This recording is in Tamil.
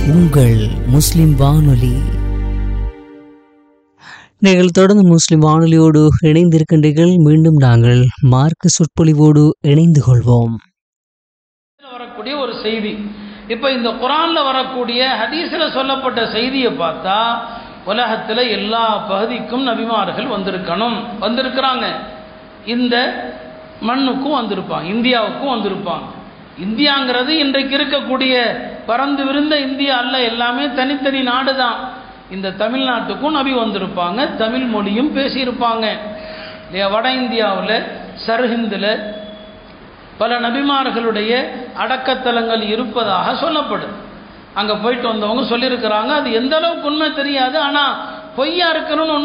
உங்கள் முஸ்லிம் வானொலி நீங்கள் தொடர்ந்து முஸ்லிம் வானொலியோடு இணைந்திருக்கின்றீர்கள் மீண்டும் நாங்கள் மார்க்க சொற்பொழிவோடு இணைந்து கொள்வோம் வரக்கூடிய ஒரு செய்தி இப்போ இந்த குரான்ல வரக்கூடிய ஹதீஸில் சொல்லப்பட்ட செய்தியை பார்த்தா உலகத்தில் எல்லா பகுதிக்கும் நபிமார்கள் வந்திருக்கணும் வந்திருக்கிறாங்க இந்த மண்ணுக்கும் வந்திருப்பாங்க இந்தியாவுக்கும் வந்திருப்பாங்க இந்தியாங்கிறது இன்றைக்கு இருக்கக்கூடிய பறந்து விருந்த இந்தியா அல்ல எல்லாமே தனித்தனி நாடு தான் இந்த தமிழ்நாட்டுக்கும் நபி வந்திருப்பாங்க தமிழ் மொழியும் பேசியிருப்பாங்க இல்லையா வட இந்தியாவில் சர்ஹிந்தில் பல நபிமார்களுடைய அடக்கத்தலங்கள் இருப்பதாக சொல்லப்படுது அங்கே போயிட்டு வந்தவங்க சொல்லியிருக்கிறாங்க அது எந்த அளவுக்கு உண்மை தெரியாது ஆனால் பொய்யா இருக்கணும்னு